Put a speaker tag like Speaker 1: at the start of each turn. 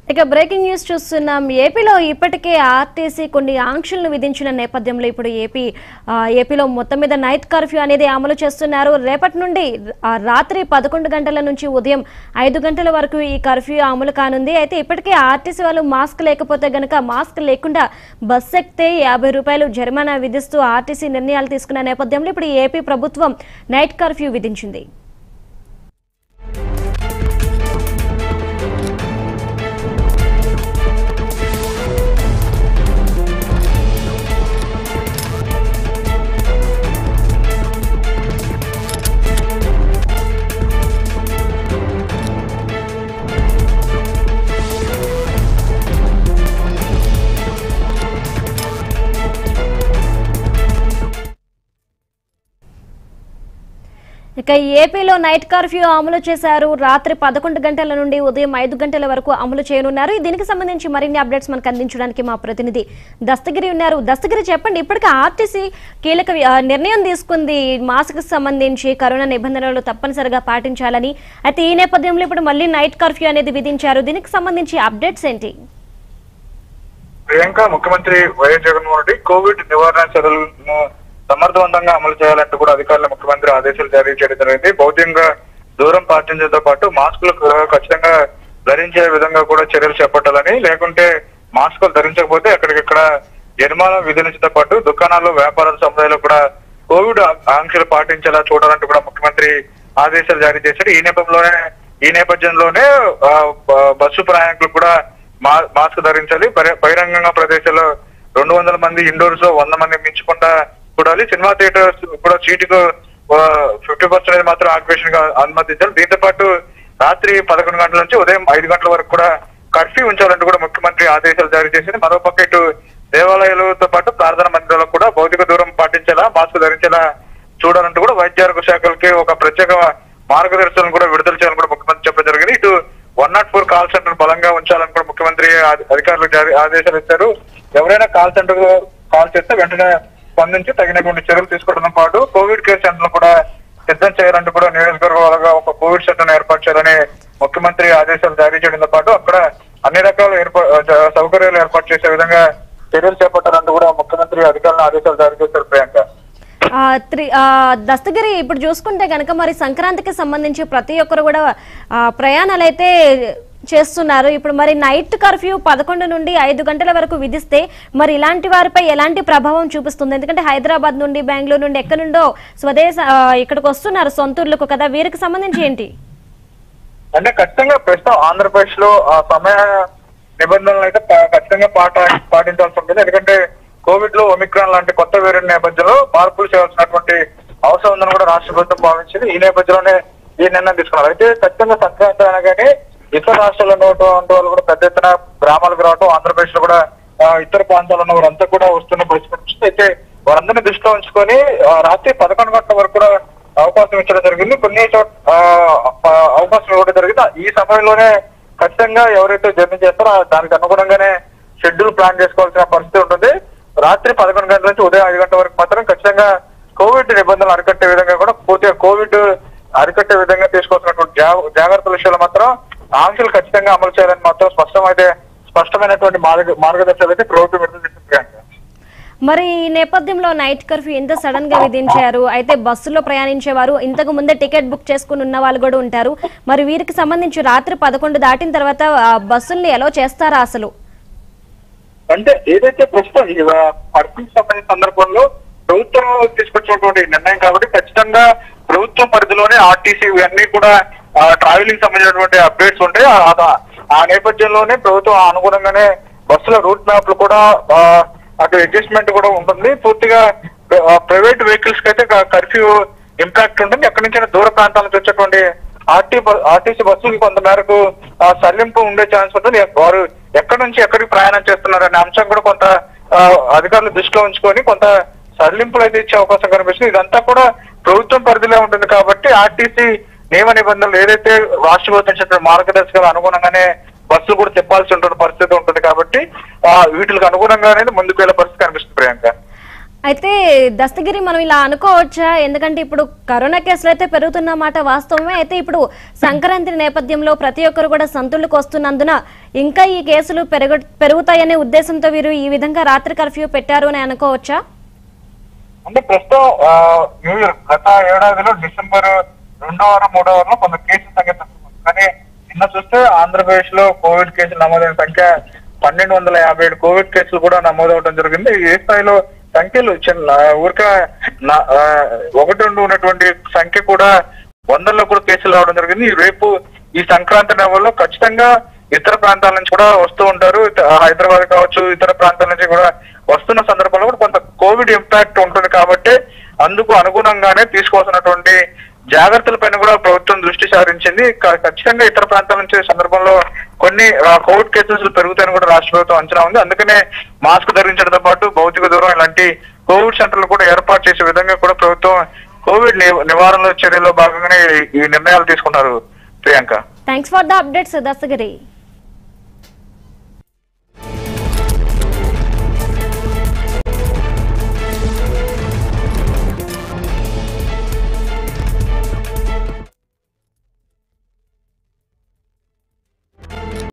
Speaker 1: ఇక breaking news చూస్తున్నాం ఏపీలో ఇప్పటికే ఆర్టీసీ కొన్ని ఆంక్షలను విధించిన నేపథ్యంలో ఇప్పుడు ఏపీ ఆ, ఏపీలో మొత్తం మీద నైట్ కర్ఫ్యూ అనేది అమలు చేస్తున్నారు రేపటి నుండి ఆ, రాత్రి పదకొండు గంటల నుంచి ఉదయం ఐదు గంటల వరకు ఈ కర్ఫ్యూ అమలు కానుంది అయితే ఇప్పటికే ఆర్టీసీ వాళ్ళు మాస్క్ లేకపోతే గనక మాస్క్ లేకుండా బస్ ఎక్కితే యాభై రూపాయలు జరిమానా విధిస్తూ ఆర్టీసీ నిర్ణయాలు తీసుకున్న నేపథ్యంలో ఇప్పుడు ఏపీ ప్రభుత్వం నైట్ కర్ఫ్యూ విధించింది ఇక ఏపీలో నైట్ కర్ఫ్యూ అమలు చేశారు రాత్రి పదకొండు గంటల నుండి ఉదయం ఐదు గంటల వరకు అమలు చేయనున్నారు దీనికి సంబంధించి మరిన్ని అప్డేట్స్ మనకు అందించడానికి మా ప్రతినిధి దస్తగిరి ఉన్నారు దస్తగిరి చెప్పండి ఇప్పటికే ఆర్టీసీ కీలక ఆ, నిర్ణయం తీసుకుంది మాస్క్ సంబంధించి కరోనా నిబంధనలు తప్పనిసరిగా పాటించాలని అయితే ఈ నేపథ్యంలో ఇప్పుడు మళ్ళీ నైట్ కర్ఫ్యూ అనేది విధించారు దీనికి సంబంధించి అప్డేట్స్ ఏంటి
Speaker 2: ప్రియాంక ముఖ్యమంత్రి వైఎస్ జగన్మోహన్ రెడ్డి కోవిడ్ నివారణ చర్యలను సమర్థవంతంగా అమలు చేయాలంటూ కూడా అధికారులు ముఖ్యమంత్రి ఆదేశాలు జారీ చేయడం జరిగింది భౌతికంగా దూరం పాటించడంతో పాటు మాస్కులు కూడా ఖచ్చితంగా ధరించే విధంగా కూడా చర్యలు చేపట్టాలని లేకుంటే మాస్కులు ధరించకపోతే ఎక్కడికక్కడ జరిమానా విధించడంతో పాటు దుకాణాలు వ్యాపారాల సముదాయాలు కూడా కోవిడ్ ఆ- ఆంక్షలు పాటించేలా చూడాలంటూ కూడా ముఖ్యమంత్రి ఆదేశాలు జారీ చేశారు ఈ నేపథ్యంలోనే ఈ నేపథ్యంలోనే ఆ, బ- బస్సు ప్రయాణికులు కూడా మా- మాస్క్ ధరించాలి బహిర- బహిరంగంగా ప్రదేశాల్లో రెండు వందల మంది ఇండోర్స్ లో వంద మంది మించకుండా చూడాలి సినిమా థియేటర్స్ కూడా సీటుకు ఫిఫ్టీ పర్సెంట్ మాత్రం ఆక్యుపేషన్ గా అనుమతించాలి దీంతో పాటు రాత్రి పదకొండు గంటల నుంచి ఉదయం ఐదు గంటల వరకు కూడా కర్ఫ్యూ ఉంచాలంటూ కూడా ముఖ్యమంత్రి ఆదేశాలు జారీ చేసింది మరోపక్క ఇటు దేవాలయాలతో పాటు ప్రార్థన మందిరాలకు కూడా భౌతిక దూరం పాటించేలా మాస్క్ ధరించేలా చూడాలంటూ కూడా వైద్య ఆరోగ్య శాఖలకి ఒక ప్రత్యేక మార్గదర్శనం కూడా విడుదల చేయాలని కూడా ముఖ్యమంత్రి చెప్పడం జరిగింది ఇటు one nought four call centre బలంగా ఉంచాలని కూడా ముఖ్యమంత్రి అధి- అధికారులకు జారీ ఆదేశాలు ఇచ్చారు ఎవరైనా కాల్ సెంటర్ కాల్ చేస్తే వెంటనే స్పందించి తగినటువంటి చర్యలు తీసుకోవడంతో పాటు కోవిడ్ కేర్ సెంటర్ కూడా సిద్ధం చేయాలంటూ కూడా నియోజకవర్గాలుగా ఒక కోవిడ్ సెంటర్ ఏర్పాటు చేయాలని ముఖ్యమంత్రి ఆదేశాలు జారీ చేయడంతో పాటు అక్కడ అన్ని రకాల ఏర్పా- జ- సౌకర్యాలు ఏర్పాటు చేసే విధంగా చర్యలు చేపట్టాలంటూ కూడా ముఖ్యమంత్రి అధికారులను ఆదేశాలు జారీ చేశారు ప్రియాంక
Speaker 1: ఆ, త్రి- ఆ, దస్తగిరి ఇప్పుడు చూసుకుంటే కనుక మరి సంక్రాంతికి సంబంధించి ప్రతి ఒక్కరు కూడా ఆ, ప్రయాణాలు అయితే చేస్తున్నారు ఇప్పుడు మరి నైట్ కర్ఫ్యూ పదకొండు నుండి ఐదు గంటల వరకు విధిస్తే మరి ఇలాంటి వారిపై ఎలాంటి ప్రభావం చూపిస్తుంది ఎందుకంటే హైదరాబాద్ నుండి బెంగళూరు నుండి ఎక్కడి నుండో స్వదేశ ఆ, ఇక్కడికి వస్తున్నారు సొంతూర్లకు కదా వీరికి సంబంధించి ఏంటి
Speaker 2: అంటే ఖచ్చితంగా ప్రస్తుతం ఆంధ్రప్రదేశ్ లో ఆ సమయ నిబంధనలు అయితే ప- ఖచ్చితంగా పాట పాటించాల్సి ఉంటుంది ఎందుకంటే కోవిడ్ లో ఒమిక్రాన్ లాంటి కొత్త వేరియంట్ నేపథ్యంలో మార్పులు చేయాల్సినటువంటి అవసరం ఉందని కూడా రాష్ట్ర ప్రభుత్వం భావించింది ఈ నేపథ్యంలోనే ఈ నిర్ణయం తీసుకున్నారు అయితే ఖచ్చితంగా సంక్రాంతి అనగానే ఇతర రాష్ట్రాల్లో ఉన్నటువంటి వాళ్ళు కూడా పెద్ద ఎత్తున గ్రామాలకు రావడం ఆంధ్రప్రదేశ్ లో కూడా ఆ, ఇతర ప్రాంతాల్లో ఉన్న వారంతా కూడా వస్తున్న పరిస్థితి కనిపిస్తుంది. అయితే వారందరినీ దృష్టిలో ఉంచుకొని ఆ, రాత్రి పదకొండు గంటల వరకు కూడా అవకాశం ఇచ్చడం జరిగింది కొన్ని చోట ఆ, ఆ, అవకాశం ఇవ్వడం జరిగింది ఈ సమయంలోనే ఖచ్చితంగా ఎవరైతే జర్నీ చేస్తారో ఆ దానికి అనుగుణంగానే షెడ్యూల్ ప్లాన్ చేసుకోవాల్సిన పరిస్థితి ఉంటుంది రాత్రి పదకొండు గంటల నుంచి ఉదయం ఐదు గంటల వరకు మాత్రం ఖచ్చితంగా కోవిడ్ నిబంధనలు అరికట్టే విధంగా కూడా పూర్తిగా కోవిడ్ అరికట్టే విధంగా తీసుకోవాల్సినటువంటి జా- జాగ్రత్తల విషయంలో మాత్రం ఆంక్షలు ఖచ్చితంగా అమలు చేయాలని మాత్రం స్పష్టమైతే స్పష్టమైనటువంటి మార్గ మార్గదర్శకాలు అయితే ప్రభుత్వం విడుదల చేసింది ప్రియాంక.
Speaker 1: మరి ఈ నేపథ్యంలో నైట్ కర్ఫ్యూ ఎంత సడన్ గా విధించారు అయితే బస్సులో ప్రయాణించేవారు ఇంతకు ముందే టికెట్ బుక్ చేసుకుని ఉన్న వాళ్ళు కూడా ఉంటారు మరి వీరికి సంబంధించి రాత్రి పదకొండు దాటిన తర్వాత ఆ, బస్సుల్ని ఎలా చేస్తారా అసలు
Speaker 2: అంటే ఏదైతే ప్రస్తుతం ఈ పరిస్థితి సంబంధించిన సందర్భంలో ప్రభుత్వం తీసుకొచ్చినటువంటి నిర్ణయం కాబట్టి ఖచ్చితంగా ప్రభుత్వం పరిధిలోనే ఆర్టీసీ ఇవన్నీ కూడా ట్రావెలింగ్ సంబంధించినటువంటి అప్డేట్స్ ఉంటాయి ఆ- ఆ- ఆ నేపథ్యంలోనే ప్రభుత్వం అనుగుణంగానే బస్సుల రూట్ మ్యాప్లు కూడా ఆ, అటు అడ్జస్ట్మెంట్ కూడా ఉంటుంది పూర్తిగా ప్రైవేట్ వెహికల్స్ కి అయితే కర్ఫ్యూ ఇంపాక్ట్ ఉంటుంది ఎక్కడి నుంచి దూర ప్రాంతాల నుంచి వచ్చేటువంటి ఆర్టీ ఆర్టీసీ బస్సులకి కొంత మేరకు ఆ, సడలింపు ఉండే ఛాన్స్ ఉంటుంది వారు ఎక్కడి నుంచి ఎక్కడికి ప్రయాణం చేస్తున్నారు అనే అంశం కూడా కొంత ఆ, అధికారులు దృష్టిలో ఉంచుకొని కొంత సడలింపులు అయితే ఇచ్చే అవకాశం కనిపిస్తుంది ఇదంతా కూడా ప్రభుత్వం పరిధిలో ఉంటుంది కాబట్టి ఆర్టీసీ నియమ నిబంధనలు ఏదైతే రాష్ట్ర ప్రభుత్వం చెప్పిన మార్గదర్శకాలు అనుగుణంగానే బస్సులు కూడా చెప్పాల్సి ఉంటున్న పరిస్థితి ఉంటుంది కాబట్టి ఆ, వీటికి అనుగుణంగానే ముందుకు వెళ్ళే పరిస్థితి కనిపిస్తుంది ప్రియాంక
Speaker 1: అయితే దస్తగిరి మనం ఇలా అనుకోవచ్చా ఎందుకంటే ఇప్పుడు కరోనా కేసులు అయితే పెరుగుతున్నమాట వాస్తవమే అయితే ఇప్పుడు సంక్రాంతి నేపథ్యంలో ప్రతి ఒక్కరు కూడా సంతులకు వస్తున్నందున ఇంకా ఈ కేసులు పెరుగు పెరుగుతాయనే ఉద్దేశంతో వీరు ఈ విధంగా రాత్రి కర్ఫ్యూ పెట్టారు అని అనుకోవచ్చా
Speaker 2: అంటే ప్రస్తుతం ఆ, న్యూ ఇయర్ గత ఏడాదిలో డిసెంబర్ రెండో వారం మూడో వారంలో కొంత కేసుల సంఖ్య తగ్గుతుంది కానీ నిన్న చూస్తే ఆంధ్రప్రదేశ్ లో కోవిడ్ కేసులు నమోదైన సంఖ్య పన్నెండు వందల యాభై ఏడు కోవిడ్ కేసులు కూడా నమోదవడం జరిగింది ఏ స్థాయిలో సంఖ్యలు చిన్న ఊరిక నా- ఆ, ఒకటి రెండు ఉన్నటువంటి సంఖ్య కూడా వందల్లో కూడా కేసులు రావడం జరిగింది రేపు ఈ సంక్రాంతి నెలలో ఖచ్చితంగా ఇతర ప్రాంతాల నుంచి కూడా వస్తూ ఉంటారు ఇత- హైదరాబాద్ కావచ్చు ఇతర ప్రాంతాల నుంచి కూడా వస్తున్న సందర్భంలో కూడా కొంత కోవిడ్ ఇంపాక్ట్ ఉంటుంది కాబట్టి అందుకు అనుగుణంగానే తీసుకోవాల్సినటువంటి జాగ్రత్తలపైన కూడా ప్రభుత్వం దృష్టి సారించింది క- ఖచ్చితంగా ఇతర ప్రాంతాల నుంచి ఈ సందర్భంలో కొన్ని ఆ, కోవిడ్ కేసెస్ పెరుగుతాయని కూడా రాష్ట్ర ప్రభుత్వం అంచనా ఉంది అందుకనే మాస్క్ ధరించడంతో పాటు భౌతిక దూరం ఇలాంటి కోవిడ్ సెంటర్లు కూడా ఏర్పాటు చేసే విధంగా కూడా ప్రభుత్వం కోవిడ్ ని- నివారణ చర్యల్లో భాగంగానే ఈ నిర్ణయాలు తీసుకున్నారు Priyanka
Speaker 1: thanks for the updates Dastagiri